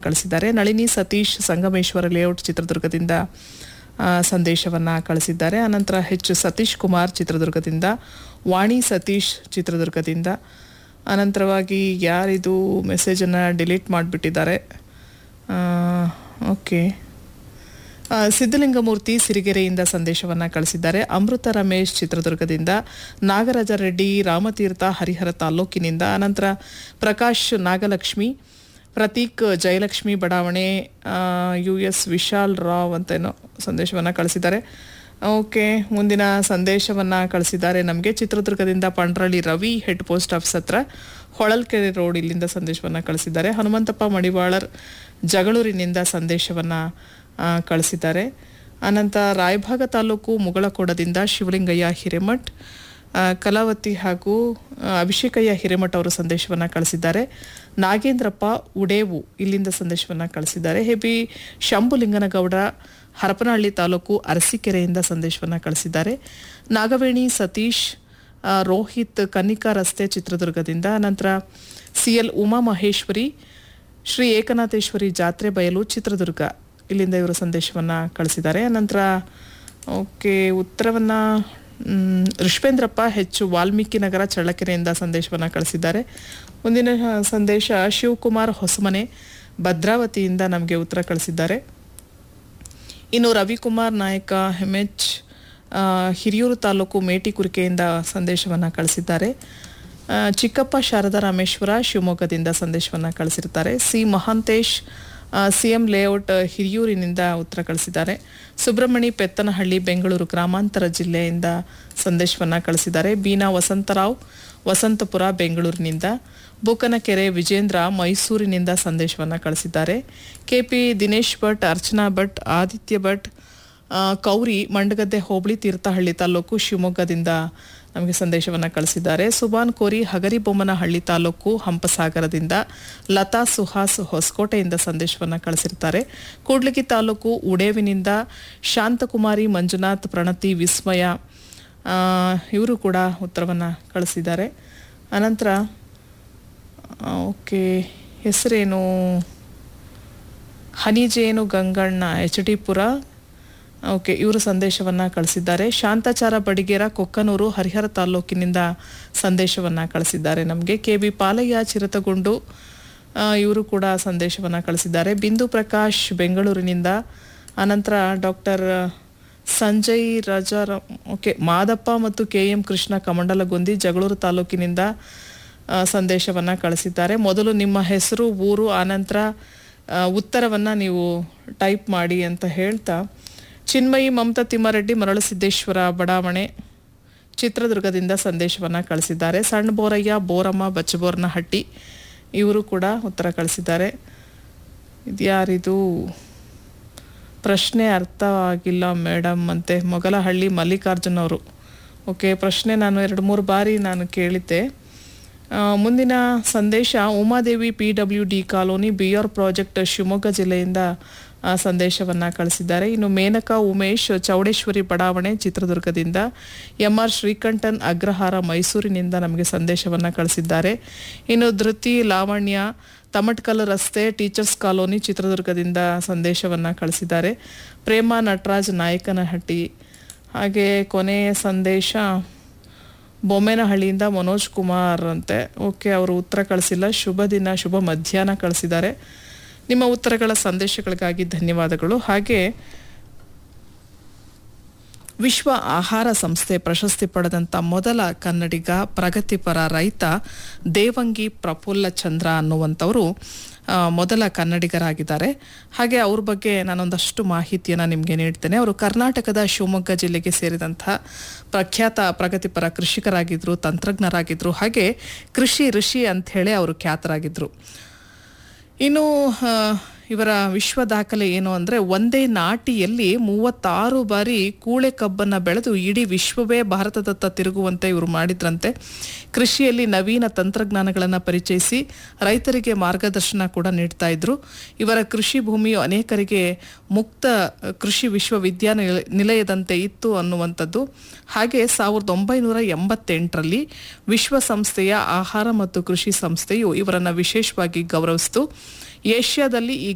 ಕಳಿಸಿದ್ದಾರೆ ನಳಿನಿ ಸತೀಶ್ ಸಂಗಮೇಶ್ವರ ಲೇಔಟ್ ಚಿತ್ರದುರ್ಗದಿಂದ ಆ, ಸಂದೇಶವನ್ನ ಕಳಿಸಿದ್ದಾರೆ ಅನಂತರ ಎಚ್ ಸತೀಶ್ ಕುಮಾರ್ ಚಿತ್ರದುರ್ಗದಿಂದ ವಾಣಿ ಸತೀಶ್ ಚಿತ್ರದುರ್ಗದಿಂದ ಅನಂತರವಾಗಿ ಯಾರಿದು ಮೆಸೇಜನ್ನು ಡಿಲೀಟ್ ಮಾಡಿಬಿಟ್ಟಿದ್ದಾರೆ ಓಕೆ ಆ, ಸಿದ್ಧಲಿಂಗಮೂರ್ತಿ ಸಿರಿಗೆರೆಯಿಂದ ಸಂದೇಶವನ್ನ ಕಳಿಸಿದ್ದಾರೆ ಅಮೃತ ರಮೇಶ್ ಚಿತ್ರದುರ್ಗದಿಂದ ನಾಗರಾಜ ರೆಡ್ಡಿ ರಾಮತೀರ್ಥ ಹರಿಹರ ತಾಲ್ಲೂಕಿನಿಂದ ಅನಂತರ ಪ್ರಕಾಶ್ ನಾಗಲಕ್ಷ್ಮಿ ಪ್ರತೀಕ್ ಜಯಲಕ್ಷ್ಮಿ ಬಡಾವಣೆ ಯು ಎಸ್ ವಿಶಾಲ್ ರಾವ್ ಅಂತ ಏನೋ ಸಂದೇಶವನ್ನ ಕಳಿಸಿದ್ದಾರೆ ಓಕೆ ಮುಂದಿನ ಸಂದೇಶವನ್ನ ಕಳಿಸಿದ್ದಾರೆ ನಮಗೆ ಚಿತ್ರದುರ್ಗದಿಂದ Pandralli Ravi head post office ಹತ್ರ ಹೊಳಲ್ಕೆರೆ ರೋಡ್ ಇಲ್ಲಿಂದ ಸಂದೇಶವನ್ನ ಕಳಿಸಿದ್ದಾರೆ ಹನುಮಂತಪ್ಪ ಮಡಿವಾಳರ್ ಜಗಳೂರಿನಿಂದ ಸಂದೇಶವನ್ನ ಆ, ಕಳಿಸಿದ್ದಾರೆ ಅನಂತರ ರಾಯಭಾಗ ತಾಲೂಕು ಮುಗಳಕೋಡದಿಂದ ಶಿವಲಿಂಗಯ್ಯ ಹಿರೇಮಠ್ ಆ, ಕಲಾವತಿ ಹಾಗೂ ಆ, ಅಭಿಷೇಕಯ್ಯ ಹಿರೇಮಠ್ ಅವರು ಸಂದೇಶವನ್ನ ಕಳಿಸಿದ್ದಾರೆ ನಾಗೇಂದ್ರಪ್ಪ ಉಡೇವು ಇಲ್ಲಿಂದ ಸಂದೇಶವನ್ನ ಕಳಿಸಿದ್ದಾರೆ ಹೆಬಿ ಶಂಭುಲಿಂಗನಗೌಡ ಹರಪನಹಳ್ಳಿ ತಾಲೂಕು ಅರಸೀಕೆರೆಯಿಂದ ಸಂದೇಶವನ್ನ ಕಳಿಸಿದ್ದಾರೆ ನಾಗವೇಣಿ ಸತೀಶ್ ಆ, ರೋಹಿತ್ ಕನ್ನಿಕಾ ರಸ್ತೆ ಚಿತ್ರದುರ್ಗದಿಂದ ನಂತರ ಸಿ ಎಲ್ ಉಮಾ ಮಹೇಶ್ವರಿ ಶ್ರೀ ಏಕನಾಥೇಶ್ವರಿ ಜಾತ್ರೆ ಬಯಲು ಚಿತ್ರದುರ್ಗ ಇಲ್ಲಿಂದ ಇವರು ಸಂದೇಶವನ್ನ ಕಳಿಸಿದ್ದಾರೆ ನಂತರ ಓಕೆ ಉತ್ತರವನ್ನ ಮ್, ಋಷಭೇಂದ್ರಪ್ಪ ಹೆಚ್ಚು ವಾಲ್ಮೀಕಿ ನಗರ ಚಳ್ಳಕೆರೆಯಿಂದ ಸಂದೇಶವನ್ನ ಕಳಿಸಿದ್ದಾರೆ ಮುಂದಿನ ಸಂದೇಶ ಶಿವಕುಮಾರ್ ಹೊಸಮನೆ ಭದ್ರಾವತಿಯಿಂದ ನಮಗೆ ಉತ್ತರ ಕಳಿಸಿದ್ದಾರೆ ಇನ್ನು ರವಿಕುಮಾರ್ ನಾಯಕ ಹೆಮ್ಎಚ್ ಆ, ಹಿರಿಯೂರು ತಾಲೂಕು ಮೇಟಿಕುರಿಕೆಯಿಂದ ಸಂದೇಶವನ್ನು ಕಳಿಸಿದ್ದಾರೆ ಆ, ಚಿಕ್ಕಪ್ಪ ಶಾರದಾ ರಾಮೇಶ್ವರ ಶಿವಮೊಗ್ಗದಿಂದ ಸಂದೇಶವನ್ನು ಕಳಿಸಿರ್ತಾರೆ ಸಿ ಮಹಾಂತೇಶ್ ಸಿಎಂ ಲೇಔಟ್ ಹಿರಿಯೂರಿನಿಂದ ಉತ್ತರ ಕಳಿಸಿದ್ದಾರೆ ಸುಬ್ರಹ್ಮಣಿ ಪೆತ್ತನಹಳ್ಳಿ ಬೆಂಗಳೂರು ಗ್ರಾಮಾಂತರ ಜಿಲ್ಲೆಯಿಂದ ಸಂದೇಶವನ್ನು ಕಳಿಸಿದ್ದಾರೆ ಬೀನಾ ವಸಂತರಾವ್ ವಸಂತಪುರ ಬೆಂಗಳೂರಿನಿಂದ ಬೂಕನಕೆರೆ ವಿಜೇಂದ್ರ ಮೈಸೂರಿನಿಂದ ಸಂದೇಶವನ್ನು ಕಳಿಸಿದ್ದಾರೆ ಕೆಪಿ ದಿನೇಶ್ ಭಟ್ ಅರ್ಚನಾ ಭಟ್ ಆದಿತ್ಯ ಭಟ್ ಆ, ಕೌರಿ ಮಂಡಗದ್ದೆ ಹೋಬಳಿ ತೀರ್ಥಹಳ್ಳಿ ತಾಲೂಕು ಶಿವಮೊಗ್ಗದಿಂದ ನಮಗೆ ಸಂದೇಶವನ್ನು ಕಳಿಸಿದ್ದಾರೆ ಸುಬಾನ್ ಕೋರಿ ಹಗರಿಬೊಮ್ಮನಹಳ್ಳಿ ತಾಲೂಕು ಹಂಪಸಾಗರದಿಂದ ಲತಾ ಸುಹಾಸ್ ಹೊಸಕೋಟೆಯಿಂದ ಸಂದೇಶವನ್ನು ಕಳಿಸಿರ್ತಾರೆ ಕೂಡ್ಲಿಗಿ ತಾಲೂಕು ಉಡೇವಿನಿಂದ ಶಾಂತಕುಮಾರಿ ಮಂಜುನಾಥ್ ಪ್ರಣತಿ ವಿಸ್ಮಯ ಇವರು ಕೂಡ ಉತ್ತರವನ್ನು ಕಳಿಸಿದ್ದಾರೆ ಅನಂತರ ಓಕೆ ಹೆಸರೇನು ಹನಿಜೇನು Ganganna H D Pura okay ಇವರು ಸಂದೇಶವನ್ನು ಕಳಿಸಿದ್ದಾರೆ ಶಾಂತಾಚಾರ ಬಡಿಗೇರ ಕೊಕ್ಕನೂರು ಹರಿಹರ ತಾಲೂಕಿನಿಂದ ಸಂದೇಶವನ್ನು ಕಳಿಸಿದ್ದಾರೆ ನಮಗೆ ಕೆ ಬಿ ಪಾಲಯ್ಯ ಚಿರತಗುಂಡು ಇವರು ಕೂಡ ಸಂದೇಶವನ್ನು ಕಳಿಸಿದ್ದಾರೆ ಬಿಂದು ಪ್ರಕಾಶ್ ಬೆಂಗಳೂರಿನಿಂದ ಅನಂತರ ಡಾಕ್ಟರ್ ಸಂಜಯ್ ರಾಜಾರ ಓಕೆ ಮಾದಪ್ಪ ಮತ್ತು ಕೆ ಎಂ ಕೃಷ್ಣ ಕಮಂಡಲಗುಂದಿ ಜಗಳೂರು ತಾಲೂಕಿನಿಂದ ಆ, ಸಂದೇಶವನ್ನ ಕಳಿಸಿದ್ದಾರೆ ಮೊದಲು ನಿಮ್ಮ ಹೆಸರು ಊರು ಆನಂತರ ಆ, ಉತ್ತರವನ್ನ ನೀವು ಟೈಪ್ ಮಾಡಿ ಅಂತ ಹೇಳ್ತಾ ಚಿನ್ಮಯಿ ಮಮತಾ ತಿಮ್ಮಾರೆಡ್ಡಿ ಮರಳಸಿದ್ದೇಶ್ವರ ಬಡಾವಣೆ ಚಿತ್ರದುರ್ಗದಿಂದ ಸಂದೇಶವನ್ನ ಕಳಿಸಿದ್ದಾರೆ ಸಣ್ಣ ಬೋರಯ್ಯ ಬೋರಮ್ಮ ಬಚ್ಚಬೋರ್ನಹಟ್ಟಿ ಇವರು ಕೂಡ ಉತ್ತರ ಕಳಿಸಿದ್ದಾರೆ ಇದ್ಯಾರಿದು ಪ್ರಶ್ನೆ ಅರ್ಥ ಆಗಿಲ್ಲ ಮೇಡಮ್ ಅಂತೆ ಮೊಗಲಹಳ್ಳಿ ಮಲ್ಲಿಕಾರ್ಜುನ್ ಅವರು ಓಕೆ ಪ್ರಶ್ನೆ ನಾನು ಎರಡು ಮೂರು ಬಾರಿ ನಾನು ಕೇಳಿದ್ದೆ ಆ, ಮುಂದಿನ ಸಂದೇಶ Umadevi P W D colony B R project Shivamogga ಜಿಲ್ಲೆಯಿಂದ ಆ, ಸಂದೇಶವನ್ನ ಕಳಿಸಿದ್ದಾರೆ ಇನ್ನು ಮೇನಕಾ ಉಮೇಶ್ ಚೌಡೇಶ್ವರಿ ಬಡಾವಣೆ ಚಿತ್ರದುರ್ಗದಿಂದ ಎಂ ಆರ್ ಶ್ರೀಕಂಠನ್ ಅಗ್ರಹಾರ ಮೈಸೂರಿನಿಂದ ನಮಗೆ ಸಂದೇಶವನ್ನ ಕಳಿಸಿದ್ದಾರೆ ಇನ್ನು ಧೃತಿ ಲಾವಣ್ಯ ತಮಟ್ಕಲ್ ರಸ್ತೆ ಟೀಚರ್ಸ್ ಕಾಲೋನಿ ಚಿತ್ರದುರ್ಗದಿಂದ ಸಂದೇಶವನ್ನ ಕಳಿಸಿದ್ದಾರೆ ಪ್ರೇಮ ನಟರಾಜ್ ನಾಯಕನಹಟ್ಟಿ ಹಾಗೆ ಕೊನೆಯ ಸಂದೇಶ ಬೊಮ್ಮೇನಹಳ್ಳಿಯಿಂದ ಮನೋಜ್ ಕುಮಾರ್ ಅಂತೆ ಓಕೆ ಅವರು ಉತ್ತರ ಕಳಿಸಿಲ್ಲ ಶುಭ ದಿನ ಶುಭ ಮಧ್ಯಾಹ್ನ ಕಳಿಸಿದ್ದಾರೆ ನಿಮ್ಮ ಉತ್ತರಗಳ ಸಂದೇಶಗಳಿಗಾಗಿ ಧನ್ಯವಾದಗಳು ಹಾಗೆ ವಿಶ್ವ ಆಹಾರ ಸಂಸ್ಥೆ ಪ್ರಶಸ್ತಿ ಪಡೆದಂಥ ಮೊದಲ ಕನ್ನಡಿಗ ಪ್ರಗತಿಪರ ರೈತ ದೇವಂಗಿ ಪ್ರಫುಲ್ಲ ಚಂದ್ರ ಅನ್ನುವಂಥವರು ಆ, ಮೊದಲ ಕನ್ನಡಿಗರಾಗಿದ್ದಾರೆ ಹಾಗೆ ಅವ್ರ ಬಗ್ಗೆ ನಾನೊಂದಷ್ಟು ಮಾಹಿತಿಯನ್ನು ನಿಮಗೆ ನೀಡ್ತೇನೆ ಅವರು ಕರ್ನಾಟಕದ ಶಿವಮೊಗ್ಗ ಜಿಲ್ಲೆಗೆ ಸೇರಿದಂಥ ಪ್ರಖ್ಯಾತ ಪ್ರಗತಿಪರ ಕೃಷಿಕರಾಗಿದ್ದರು ತಂತ್ರಜ್ಞರಾಗಿದ್ದರು ಹಾಗೆ ಕೃಷಿ ಋಷಿ ಅಂಥೇಳಿ ಅವರು ಖ್ಯಾತರಾಗಿದ್ದರು ಇನ್ನು ಆ, ಇವರ ವಿಶ್ವ ದಾಖಲೆ ಏನು ಅಂದರೆ ಒಂದೇ ನಾಟಿಯಲ್ಲಿ ಮೂವತ್ತಾರು ಬಾರಿ ಕೂಳೆ ಕಬ್ಬನ್ನು ಬೆಳೆದು ಇಡೀ ವಿಶ್ವವೇ ಭಾರತದತ್ತ ತಿರುಗುವಂತೆ ಇವರು ಮಾಡಿದ್ರಂತೆ ಕೃಷಿಯಲ್ಲಿ ನವೀನ ತಂತ್ರಜ್ಞಾನಗಳನ್ನು ಪರಿಚಯಿಸಿ ರೈತರಿಗೆ ಮಾರ್ಗದರ್ಶನ ಕೂಡ ನೀಡ್ತಾ ಇದ್ರು ಇವರ ಕೃಷಿ ಭೂಮಿಯು ಅನೇಕರಿಗೆ ಮುಕ್ತ ಕೃಷಿ ವಿಶ್ವವಿದ್ಯಾನಿಲ ನಿಲಯದಂತೆ ಇತ್ತು ಅನ್ನುವಂಥದ್ದು ಹಾಗೆ ಸಾವಿರದ ಒಂಬೈನೂರ ಎಂಬತ್ತೆಂಟರಲ್ಲಿ ವಿಶ್ವಸಂಸ್ಥೆಯ ಆಹಾರ ಮತ್ತು ಕೃಷಿ ಸಂಸ್ಥೆಯು ಇವರನ್ನು ವಿಶೇಷವಾಗಿ ಗೌರವಿಸಿತು ಏಷ್ಯಾದಲ್ಲಿ ಈ